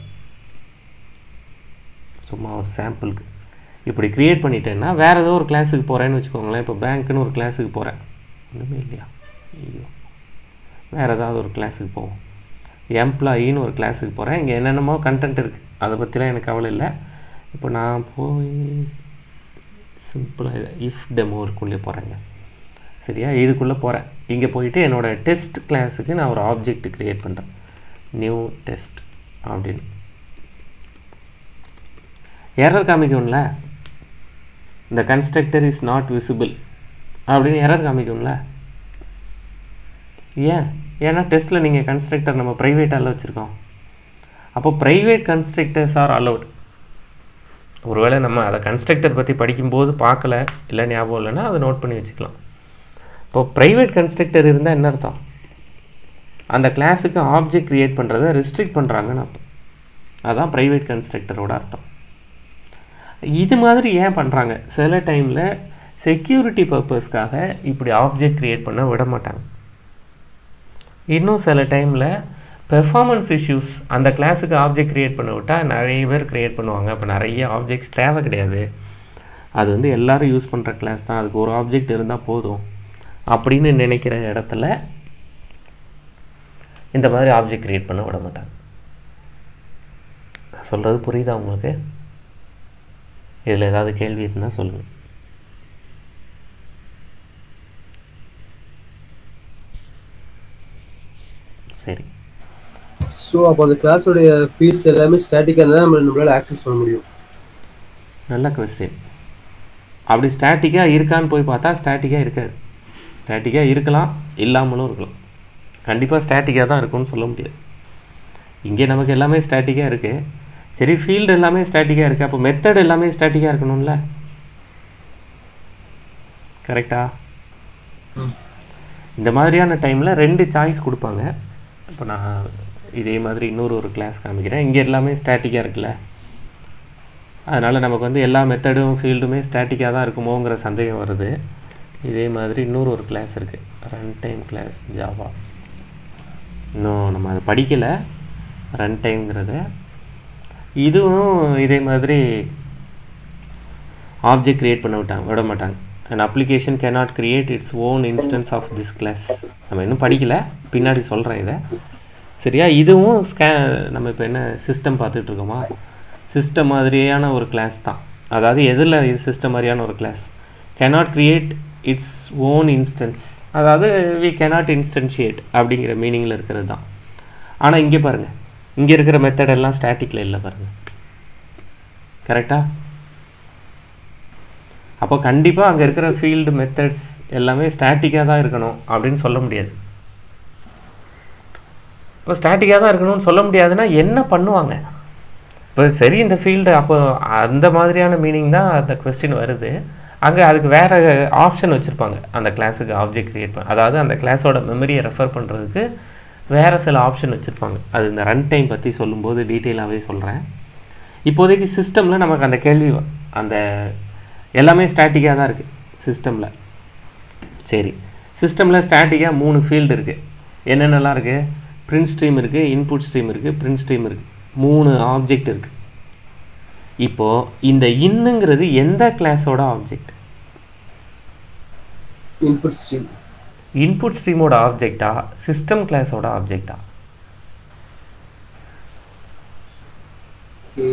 சும்மா ஒரு சாம்பிளுக்கு இப்படி க்ரியேட் பண்ணிட்டேன்னா வேறு ஏதோ ஒரு கிளாஸுக்கு போகிறேன்னு வச்சுக்கோங்களேன் இப்போ பேங்க்குன்னு ஒரு கிளாஸுக்கு போகிறேன் ஒன்றுமே இல்லையா ஐயோ வேறு ஏதாவது ஒரு கிளாஸுக்கு போவோம் எம்ப்ளாயின்னு ஒரு கிளாஸுக்கு போகிறேன் இங்கே என்னென்னமோ கண்டென்ட் இருக்குது அதை பற்றிலாம் எனக்கு கவலை இல்லை இப்போ நான் போய் சிம்பிளாக இஃப் டெமோ இருக்குள்ளே போகிறேங்க சரியா இதுக்குள்ளே போகிறேன் இங்கே போயிட்டு என்னோடய டெஸ்ட் கிளாஸுக்கு நான் ஒரு ஆப்ஜெக்ட் க்ரியேட் பண்ணுறேன் நியூ டெஸ்ட் அப்படின்னு எரர் காமிக்கும்ல இந்த கன்ஸ்ட்ரக்டர் இஸ் நாட் விசிபிள் அப்படின்னு எரர் காமிக்கும்ல ஏன் ஏன்னா டெஸ்ட்டில் நீங்கள் கன்ஸ்ட்ரக்டர் நம்ம ப்ரைவேட்டால் வச்சுருக்கோம் அப்போ ப்ரைவேட் கன்ஸ்ட்ரக்டர்ஸ் ஆர் அலௌட் ஒருவேளை நம்ம அதை கன்ஸ்ட்ரக்டர் பற்றி படிக்கும்போது பார்க்கல இல்லை ஞாபகம் இல்லைன்னா அதை நோட் பண்ணி வச்சுக்கலாம் இப்போ ப்ரைவேட் கன்ஸ்ட்ரக்டர் இருந்தால் என்ன அர்த்தம் அந்த கிளாஸுக்கு ஆப்ஜெக்ட் க்ரியேட் பண்ணுறதை ரெஸ்ட்ரிக்ட் பண்ணுறாங்கன்னு அர்த்தம் அதான் ப்ரைவேட் கன்ஸ்ட்ரக்டரோட அர்த்தம் இது மாதிரி ஏன் பண்ணுறாங்க சில டைமில் செக்யூரிட்டி பர்பஸ்க்காக இப்படி ஆப்ஜெக்ட் க்ரியேட் பண்ண விட மாட்டாங்க இன்னும் சில டைமில் பெர்ஃபார்மன்ஸ் இஷ்யூஸ் அந்த கிளாஸுக்கு ஆப்ஜெக்ட் க்ரியேட் பண்ண விட்டால் நிறைய பேர் க்ரியேட் பண்ணுவாங்க அப்போ நிறைய ஆப்ஜெக்ட்ஸ் தேவை கிடையாது அது வந்து எல்லாரும் யூஸ் பண்ணுற கிளாஸ் தான் அதுக்கு ஒரு ஆப்ஜெக்ட் இருந்தால் போதும் அப்படின்னு நினைக்கிற இடத்துல இந்த மாதிரி ஆப்ஜெக்ட் க்ரியேட் பண்ண விட மாட்டாங்க சொல்கிறது புரியுதா உங்களுக்கு இதில் ஏதாவது கேள்வி இருந்தால் சொல்லுங்கள் சரி ஸோ அப்போ அந்த கிளாஸோடைய ஃபீல்ட்ஸ் எல்லாமே ஸ்டாட்டிக்காக இருந்தால் நம்ம நம்மளால ஆக்சஸ் பண்ண முடியும் நல்ல கொஸ்டின் அப்படி ஸ்டாட்டிக்காக இருக்கான்னு போய் பார்த்தா ஸ்டாட்டிக்காக இருக்காது ஸ்டாட்டிக்காக இருக்கலாம் இல்லாமலும் இருக்கலாம் கண்டிப்பாக ஸ்டாட்டிக்காக தான் இருக்கும்னு சொல்ல முடியாது இங்கே நமக்கு எல்லாமே ஸ்டாட்டிக்காக இருக்குது சரி ஃபீல்டு எல்லாமே ஸ்டாட்டிக்காக இருக்குது அப்போ மெத்தட் எல்லாமே ஸ்டாட்டிக்காக இருக்கணும்ல கரெக்டா ம். இந்த மாதிரியான டைமில் ரெண்டு சாய்ஸ் கொடுப்பாங்க இப்போ நான் இதே மாதிரி இன்னொரு ஒரு கிளாஸ் காமிக்கிறேன் இங்கே எல்லாமே ஸ்டாட்டிக்காக இருக்குல்ல அதனால் நமக்கு வந்து எல்லா மெத்தடும் ஃபீல்டுமே ஸ்டாட்டிக்காக தான் இருக்குமோங்கிற சந்தேகம் வருது இதே மாதிரி இன்னொரு ஒரு கிளாஸ் இருக்குது ரன் டைம் கிளாஸ் ஜாவா இன்னும் நம்ம அதை படிக்கலை ரன் டைம்ங்கிறத இதுவும் இதே மாதிரி ஆப்ஜெக்ட் கிரியேட் பண்ண விட்டாங்க விட மாட்டாங்க an application cannot create its own instance of this class நம்ம இன்னும் படிக்கல பின்னாடி சொல்கிறேன் இதை சரியா இதுவும் ஸ்கே நம்ம இப்போ என்ன சிஸ்டம் பார்த்துட்டு இருக்கோமா சிஸ்டம் மாதிரியான ஒரு கிளாஸ் தான் அதாவது எதில் இது சிஸ்டம் மாதிரியான ஒரு class cannot create its own instance அதாவது we cannot instantiate அப்படிங்கிற மீனிங்கில் இருக்கிறது தான் ஆனால் இங்கே பாருங்கள் இங்கே இருக்கிற மெத்தட் எல்லாம் ஸ்டாட்டிக்கில் இல்லை பாருங்கள் கரெக்டாக அப்போ கண்டிப்பாக அங்கே இருக்கிற ஃபீல்டு மெத்தட்ஸ் எல்லாமே ஸ்டாட்டிக்காக தான் இருக்கணும் அப்படின்னு சொல்ல முடியாது இப்போ ஸ்டாட்டிக்காக தான் இருக்கணும்னு சொல்ல முடியாதுன்னா என்ன பண்ணுவாங்க இப்போ சரி இந்த ஃபீல்டு அப்போ அந்த மாதிரியான மீனிங் தான் அந்த கொஸ்டின் வருது அங்கே அதுக்கு வேறு ஆப்ஷன் வச்சுருப்பாங்க அந்த கிளாஸுக்கு ஆப்ஜெக்ட் கிரியேட் பண்ண அதாவது அந்த கிளாஸோட மெமரியை ரெஃபர் பண்ணுறதுக்கு வேறு சில ஆப்ஷன் வச்சுருப்பாங்க அது இந்த ரன் டைம் பற்றி சொல்லும்போது டீட்டெயிலாகவே சொல்கிறேன் இப்போதைக்கு சிஸ்டமில் நமக்கு அந்த கேள்வி வ- அந்த எல்லாமே ஸ்டாட்டிக்காக தான் இருக்குது சிஸ்டமில் சரி சிஸ்டமில் ஸ்டாட்டிக்காக மூணு ஃபீல்டு இருக்குது என்னென்னலாம் இருக்குது பிரிண்ட் ஸ்ட்ரீம் இருக்குது இன்புட் ஸ்ட்ரீம் இருக்குது பிரிண்ட் ஸ்ட்ரீம் இருக்குது மூணு ஆப்ஜெக்ட் இருக்குது இப்போது இந்த இன்னுங்கிறது எந்த கிளாஸோட ஆப்ஜெக்ட் இன்புட் ஸ்ட்ரீம் இன்புட் ஸ்ட்ரீமோட ஆப்ஜெக்டா சிஸ்டம் கிளாஸோட ஆப்ஜெக்டா ஓகே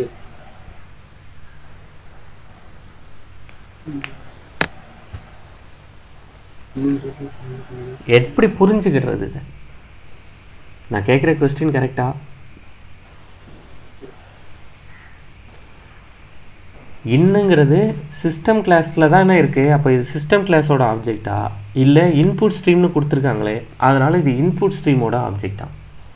எப்படி புரிஞ்சுக்கிடுறது இது நான் கேட்குற கொஸ்டின் கரெக்டா இன்னுங்கிறது சிஸ்டம் கிளாஸில் தானே இருக்குது அப்போ இது சிஸ்டம் கிளாஸோட ஆப்ஜெக்டா இல்லை இன்புட் ஸ்ட்ரீம்னு கொடுத்துருக்காங்களே அதனால இது இன்புட் ஸ்ட்ரீமோட ஆப்ஜெக்டா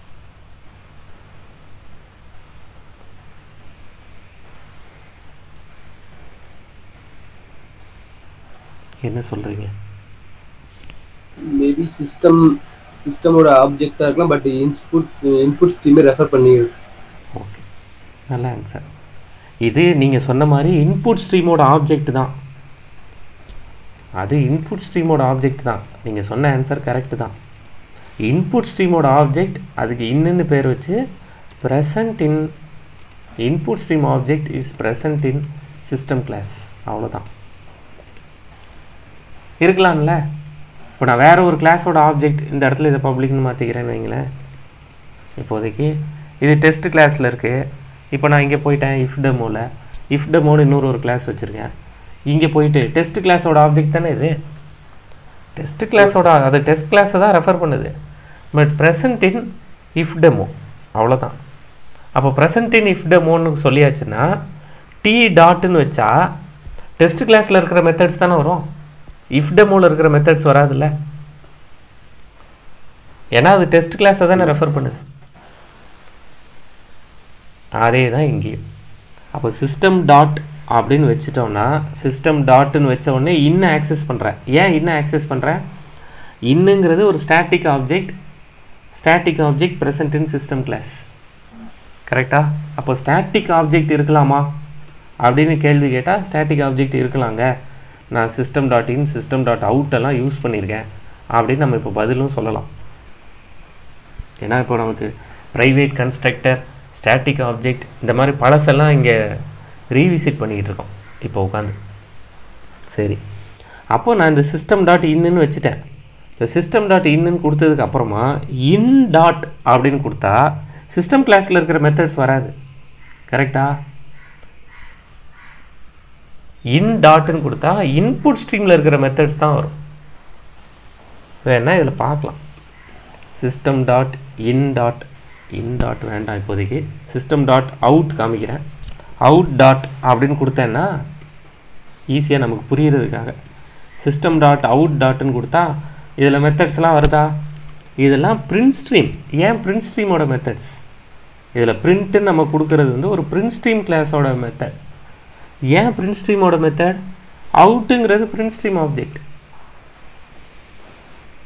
என்ன சொல்கிறீங்க மேபி சிஸ்டம் சிஸ்டமோட ஆப்ஜெக்டாக இருக்கலாம் பட் இன்புட் இன்புட் ஸ்ட்ரீமே ரெஃபர் பண்ணி ஓகே நல்ல ஆன்சர் இது நீங்கள் சொன்ன மாதிரி இன்புட் ஸ்ட்ரீமோட ஆப்ஜெக்ட் தான் அது இன்புட் ஸ்ட்ரீமோட ஆப்ஜெக்ட் தான் நீங்கள் சொன்ன ஆன்சர் கரெக்ட் தான் இன்புட் ஸ்ட்ரீமோட ஆப்ஜெக்ட் அதுக்கு இன்னுன்னு பேர் வச்சு present in input stream object is present in system class அவ்வளோதான் இருக்கலாம்ல இப்போ நான் வேற ஒரு கிளாஸோட ஆப்ஜெக்ட் இந்த இடத்துல இதை பப்ளிக்னு மாற்றிக்கிறேன்னு வைங்களேன் இப்போதைக்கு இது டெஸ்ட் கிளாஸில் இருக்குது இப்போ நான் இங்கே போயிட்டேன் இஃப் டெமோவில் இஃப் டெமோன்னு இன்னொரு ஒரு கிளாஸ் வச்சுருக்கேன் இங்கே போயிட்டு டெஸ்ட் கிளாஸோட ஆப்ஜெக்ட் தானே இது டெஸ்ட் கிளாஸோட அது டெஸ்ட் கிளாஸை தான் ரெஃபர் பண்ணுது but present in if demo அவ்வளோதான் அப்போ ப்ரெசன்ட் இன் இஃப் டெமோன்னு சொல்லியாச்சுன்னா டி டாட்னு வச்சா டெஸ்ட் கிளாஸில் இருக்கிற மெத்தட்ஸ் தானே வரும் இஃப் டெமோவில் இருக்கிற மெத்தட்ஸ் வராதுல்ல ஏன்னா அது டெஸ்ட் கிளாஸை தானே ரெஃபர் பண்ணுது அதே தான் இங்கேயும் அப்போ சிஸ்டம் டாட் அப்படின்னு வச்சுட்டோம்னா சிஸ்டம் டாட்னு வச்ச உடனே இன்னும் ஆக்சஸ் பண்ணுறேன் ஏன் இன்னும் ஆக்சஸ் பண்ணுறேன் இன்னுங்கிறது ஒரு static object static object present in system class கரெக்டா அப்போ ஸ்டாட்டிக் ஆப்ஜெக்ட் இருக்கலாமா அப்படின்னு கேள்வி கேட்டால் ஸ்டாட்டிக் ஆப்ஜெக்ட் இருக்கலாங்க நான் system dot in system dot out எல்லாம் யூஸ் பண்ணியிருக்கேன் அப்படின்னு நம்ம இப்போ பதிலும் சொல்லலாம் ஏன்னா இப்போ நமக்கு ப்ரைவேட் கன்ஸ்ட்ரக்டர் ஸ்டாட்டிக் ஆப்ஜெக்ட் இந்த மாதிரி பழசெல்லாம் இங்கே ரீவிசிட் பண்ணிக்கிட்டு இருக்கோம் இப்போ உட்காந்து சரி அப்போ நான் இந்த சிஸ்டம் டாட் இன்னுன்னு வச்சுட்டேன் இந்த சிஸ்டம் டாட் இன்னுன்னு கொடுத்ததுக்கு அப்புறமா இன் டாட் அப்படின்னு கொடுத்தா சிஸ்டம் கிளாஸில் இருக்கிற மெத்தட்ஸ் வராது கரெக்டா இன் டாட்னு கொடுத்தா இன்புட் ஸ்ட்ரீமில் இருக்கிற மெத்தட்ஸ் தான் வரும் வேணா இதில் பார்க்கலாம் system dot in dot in dot வேண்டாம் இப்போதைக்கு சிஸ்டம் டாட் அவுட் காமிக்கிறேன் அவுட் டாட் அப்படின்னு கொடுத்தேன்னா ஈஸியாக நமக்கு புரியறதுக்காக சிஸ்டம் டாட் அவுட் டாட்னு கொடுத்தா இதில் மெத்தட்ஸ்லாம் வருதா இதெல்லாம் பிரிண்ட் ஸ்ட்ரீம் ஏன் பிரிண்ட் ஸ்ட்ரீமோட மெத்தட்ஸ் இதில் பிரிண்ட்டுன்னு நம்ம கொடுக்கறது வந்து ஒரு பிரிண்ட் ஸ்ட்ரீம் கிளாஸோட மெத்தட் ஏன் பிரிண்ட் ஸ்ட்ரீமோட மெத்தட் அவுட்டுங்கிறது பிரிண்ட் ஸ்ட்ரீம் ஆப்ஜெக்ட்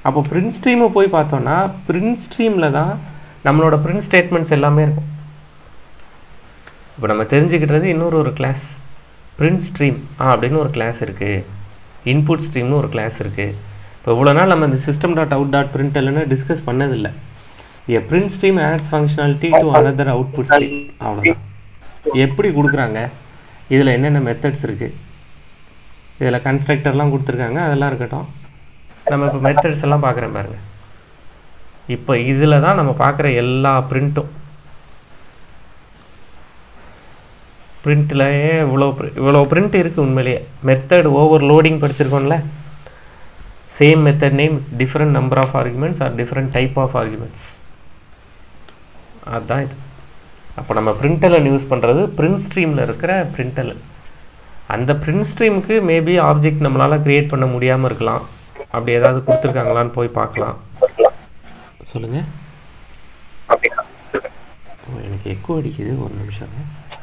அப்போ பிரிண்ட் ஸ்ட்ரீமை போய் பார்த்தோன்னா பிரிண்ட் ஸ்ட்ரீமில் தான் நம்மளோட பிரிண்ட் ஸ்டேட்மெண்ட்ஸ் எல்லாமே இருக்கும் இப்போ நம்ம தெரிஞ்சுக்கிட்டது இன்னொரு ஒரு கிளாஸ் பிரிண்ட் ஸ்ட்ரீம் ஆ அப்படின்னு ஒரு கிளாஸ் இருக்குது இன்புட் ஸ்ட்ரீம்னு ஒரு கிளாஸ் இருக்குது இப்போ இவ்வளோ நாள் நம்ம இந்த system dot out dot print இல்லைன்னு டிஸ்கஸ் பண்ணதில்லை a print stream adds functionality to another output stream அவ்வளோதான் எப்படி கொடுக்குறாங்க இதில் என்னென்ன மெத்தட்ஸ் இருக்குது இதில் கன்ஸ்ட்ரக்டர்லாம் கொடுத்துருக்காங்க அதெல்லாம் இருக்கட்டும் நம்ம இப்போ மெத்தட்ஸ் எல்லாம் பார்க்குறேன் பாருங்க இப்போ இதில் தான் நம்ம பார்க்குற எல்லா பிரிண்ட்டும் பிரிண்ட்லயே இவ்வளோ pri- இவ்வளோ பிரிண்ட் இருக்குது உண்மையிலேயே மெத்தட் ஓவர் லோடிங் படிச்சிருக்கோம்ல same method name different number of arguments or different type of arguments அதுதான் இது அப்போ நம்ம பிரிண்டலன் யூஸ் பண்ணுறது பிரிண்ட் ஸ்ட்ரீமில் இருக்கிற பிரிண்டலன் அந்த பிரிண்ட் ஸ்ட்ரீமுக்கு மேபி ஆப்ஜெக்ட் நம்மளால் க்ரியேட் பண்ண முடியாமல் இருக்கலாம் அப்படி ஏதாவது கொடுத்துருக்காங்களான்னு போய் பார்க்கலாம் சொல்லுங்கள் ஓ எனக்கு எக்கோ அடிக்குது ஒரு நிமிஷம்